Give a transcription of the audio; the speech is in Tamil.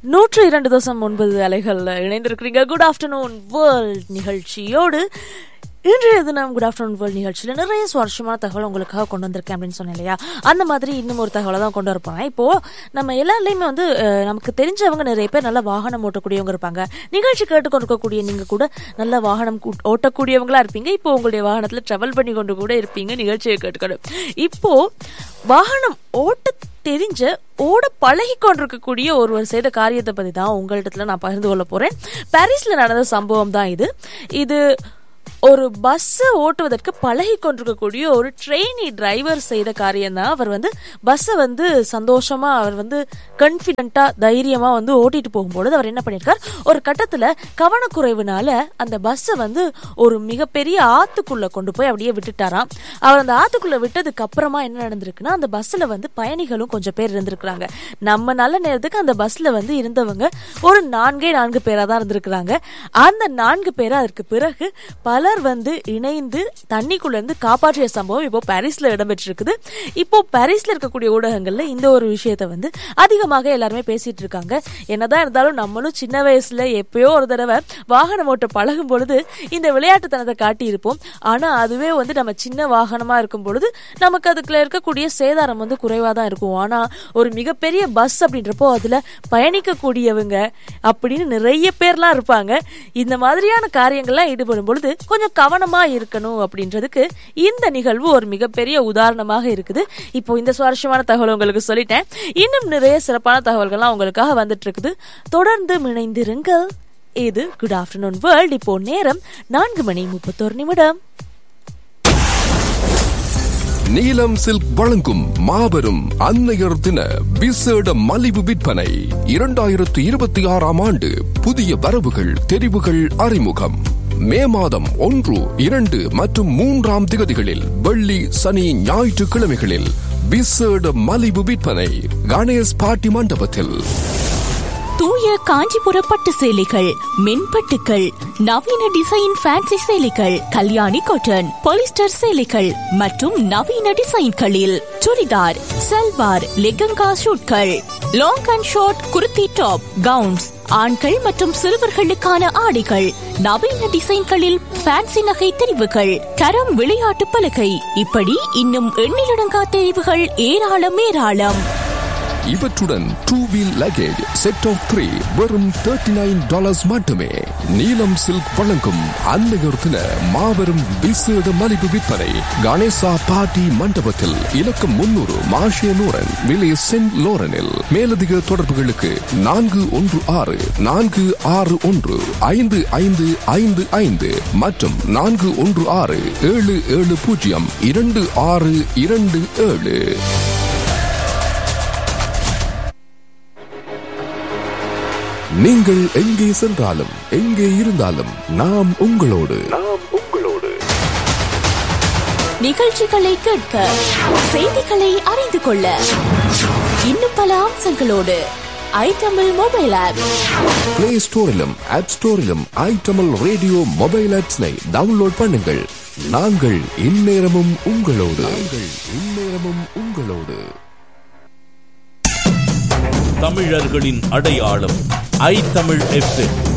நூற்று இரண்டு தசம் ஒன்பது அலைகள்ல இணைந்திருக்கிறீங்க குட் ஆஃப்டர்நூன் வேர்ல்ட் நிகழ்ச்சியோடு இன்றைய தினம் குட் ஆஃப்டர்நூன் வேர்ல்ட் நிகழ்ச்சியில் நிறைய சுவாரஸ்யமான தகவல் உங்களுக்காக கொண்டு வந்திருக்கேன் அப்படின்னு சொன்னேன் இல்லையா அந்த மாதிரி இன்னும் ஒரு தகவலை தான் கொண்டு வரப்போறேன் இப்போ நம்ம எல்லாருலேயுமே வந்து அஹ், நமக்கு தெரிஞ்சவங்க நிறைய பேர் நல்ல வாகனம் ஓட்டக்கூடியவங்க இருப்பாங்க நிகழ்ச்சி கேட்டுக்கொண்டிருக்கக்கூடிய நீங்க கூட நல்ல வாகனம் கூ- ஓட்டக்கூடியவங்களா இருப்பீங்க இப்போ உங்களுடைய வாகனத்தில் ட்ராவல் பண்ணி கொண்டு கூட இருப்பீங்க நிகழ்ச்சியை கேட்டுக்கணும் இப்போ வாகனம் ஓட்ட தெரிஞ்ச ஓட பழகி கொண்டிருக்கக்கூடிய ஒருவர் செய்த காரியத்தை பத்தி தான் உங்களிடத்துல நான் பகிர்ந்து கொள்ள போறேன் பாரிஸ்ல நடந்த சம்பவம் தான் இது இது ஒரு பஸ்ஸை ஓட்டுவதற்கு பழகி கொண்டிருக்கக்கூடிய ஒரு ட்ரெயினி டிரைவர் செய்த காரியம் தான் அவர் வந்து பஸ்ஸை வந்து சந்தோஷமா அவர் வந்து கான்ஃபிடென்ட்டா தைரியமா வந்து ஓட்டிட்டு போகும்பொழுது அவர் என்ன பண்ணியிருக்கார் ஒரு கட்டத்துல கவனக்குறைவுனால அந்த பஸ்ஸை வந்து ஒரு மிகப்பெரிய ஆத்துக்குள்ள கொண்டு போய் அப்படியே விட்டுட்டாராம் அவர் அந்த ஆத்துக்குள்ள விட்டதுக்கு அப்புறமா என்ன நடந்திருக்குன்னா அந்த பஸ்ல வந்து பயணிகளும் கொஞ்சம் பேர் இருந்திருக்கிறாங்க நம்ம நல்ல நேரத்துக்கு அந்த பஸ்ல வந்து இருந்தவங்க ஒரு நான்கே நான்கு பேரா தான் இருந்திருக்கிறாங்க அந்த நான்கு பேர் அதற்கு பிறகு பலர் வந்து இணைந்து தண்ணிக்குள்ள இருந்து காப்பாற்றிய சம்பவம் இப்போ பாரிஸ்ல இடம்பெற்றிருக்குது இப்போ பாரிஸ்ல இருக்கக்கூடிய ஊடகங்கள்ல இந்த ஒரு விஷயத்தை வந்து அதிகமாக எல்லாருமே பேசிட்டு இருக்காங்க என்னதான் இருந்தாலும் நம்மளும் சின்ன வயசுல எப்பயோ ஒரு தடவை வாகனம் ஓட்ட பழகும் பொழுது இந்த விளையாட்டுத்தனத்தை காட்டி இருப்போம் ஆனா அதுவே வந்து நம்ம சின்ன வாகனமா இருக்கும் பொழுது நமக்கு அதுக்குள்ள இருக்கக்கூடிய சேதாரம் வந்து குறைவா தான் இருக்கும் ஆனா ஒரு மிகப்பெரிய பஸ் அப்படின்றப்போ அதுல பயணிக்கக்கூடியவங்க அப்படின்னு நிறைய பேர்லாம் இருப்பாங்க இந்த மாதிரியான காரியங்கள்லாம் ஈடுபடும் பொழுது கொஞ்சம் கவனமா இருக்கணும் அப்படின்றதுக்கு இந்த நிகழ்வு ஒரு மிகப்பெரிய உதாரணமாக இருக்குது இப்போ இந்த சுவாரஸ்யமான தகவல் உங்களுக்கு சொல்லிட்டேன் இன்னும் நிறைய சிறப்பான தகவல்கள்லாம் உங்களுக்காக வந்துட்டு இருக்குது தொடர்ந்து இணைந்திருங்கள் இது குட் ஆஃப்டர்நூன் வேர்ல்ட் இப்போ நேரம் நான்கு மணி முப்பத்தோரு நிமிடம் நீலம் சில்க் வழங்கும் மாபெரும் அன்னையர் தின விசேட மலிவு விற்பனை இரண்டாயிரத்து இருபத்தி ஆறாம் ஆண்டு புதிய வரவுகள் தெரிவுகள் அறிமுகம் மே மாதம் ஒன்று இரண்டு மற்றும் மூன்றாம் திகதிகளில் வெள்ளி சனி ஞாயிற்றுக்கிழமைகளில் விசேட மலிவு விற்பனை கணேஷ் பாட்டி மண்டபத்தில் தூய காஞ்சிபுர பட்டு சேலைகள் மென்பட்டுக்கள் நவீன டிசைன் ஃபேன்சி சேலைகள் கல்யாணி காட்டன் பாலிஸ்டர் சேலைகள் மற்றும் நவீன டிசைன்களில் சுடிதார் சல்வார் லெகங்கா ஷூட்கள் long and short kurti top gowns ஆண்கள் மற்றும் சிறுவர்களுக்கான ஆடைகள் நவீன டிசைன்களில் ஃபேன்சி நகை தெரிவுகள் கரம் விளையாட்டு பலகை இப்படி இன்னும் எண்ணிலடங்கா தெரிவுகள் ஏராளம் ஏராளம் இவற்றுடன் two wheel luggage set of three வெறும் தேர்ட்டி நைன் டாலர்ஸ் மட்டுமே நீலம் சில்க் வழங்கும் அன்னையர் தின மாபெரும் விசேட மலிவு விற்பனை கணேசா பார்ட்டி மண்டபத்தில் இலக்கம் முன்னூறு மாஷிய லோரன் விலை சென்ட் லோரனில் மேலதிக தொடர்புகளுக்கு நான்கு ஒன்று ஆறு நான்கு ஆறு ஒன்று ஐந்து ஐந்து ஐந்து ஐந்து மற்றும் நான்கு ஒன்று ஆறு ஏழு ஏழு பூஜ்ஜியம் இரண்டு ஆறு இரண்டு ஏழு நீங்கள் எங்கே சென்றாலும் எங்கே இருந்தாலும் நாம் உங்களோடு நாம் உங்களோடு நிகழ்ச்சிகளை கேட்க செய்திகளை அறிந்து கொள்ள இன்னும் பல அம்சங்களோடு I Tamil mobile app play ஸ்டோரிலும் ஆப் ஸ்டோரிலும் ஐ தமிழ் ரேடியோ மொபைல் ஆப்ஸ்னை டவுன்லோட் பண்ணுங்கள் நாங்கள் இந்நேரமும் உங்களோடு நாங்கள் இந்நேரமும் உங்களோடு தமிழர்களின் அடையாளம் ஐ தமிழ் எஃப்எம்